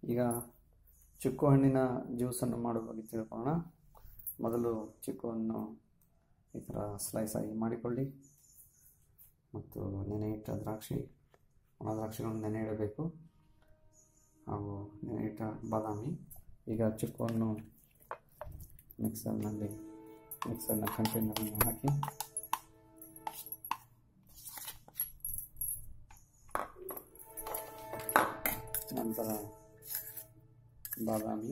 ಈಗ ಚಿಕ್ಕು ಹಣ್ಣಿನ ಜ್ಯೂಸನ್ನು ಮಾಡುವ ಬಗ್ಗೆ ತಿಳ್ಕೊಳ್ಳೋಣ ಮೊದಲು ಚಿಕ್ಕುವನ್ನು ಈ ಥರ ಸ್ಲೈಸ್ ಆಗಿ ಮಾಡಿಕೊಳ್ಳಿ ಮತ್ತು ನೆನೆ ಇಟ್ಟ ದ್ರಾಕ್ಷಿ ಒಣ ದ್ರಾಕ್ಷಿಗಳನ್ನು ನೆನೆ ಇಡಬೇಕು ಹಾಗೂ ನೆನೆ ಇಟ್ಟ ಬಾದಾಮಿ ಈಗ ಚಿಕ್ಕುವನ್ನು ಮಿಕ್ಸರ್ನಲ್ಲಿ ಮಿಕ್ಸರ್ನ ಕಂಟೈನರ್ನಲ್ಲಿ ಹಾಕಿ ನಂತರ ಬಾದಾಮಿ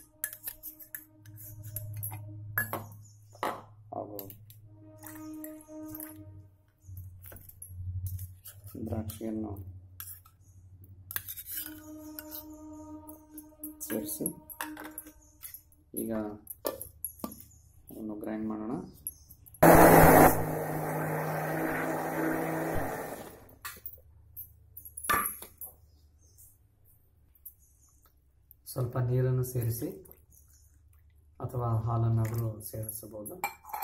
ಹಾಗೂ ದ್ರಾಕ್ಷಿಯನ್ನು ಸೇರಿಸಿ ಈಗ ಅದನ್ನು ಗ್ರೈಂಡ್ ಮಾಡೋಣ ಸ್ವಲ್ಪ ನೀರನ್ನು ಸೇರಿಸಿ ಅಥವಾ ಹಾಲನ್ನಾದರೂ ಸೇರಿಸಬಹುದು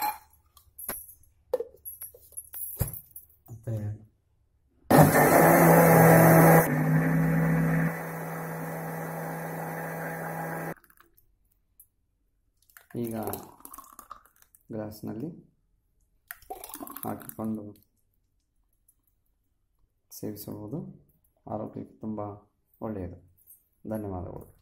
ಮತ್ತೆ ಈಗ ಗ್ಲಾಸ್ನಲ್ಲಿ ಹಾಕಿಕೊಂಡು ಸೇವಿಸಬಹುದು ಆರೋಗ್ಯಕ್ಕೆ ತುಂಬ ಒಳ್ಳೆಯದು ಧನ್ಯವಾದಗಳು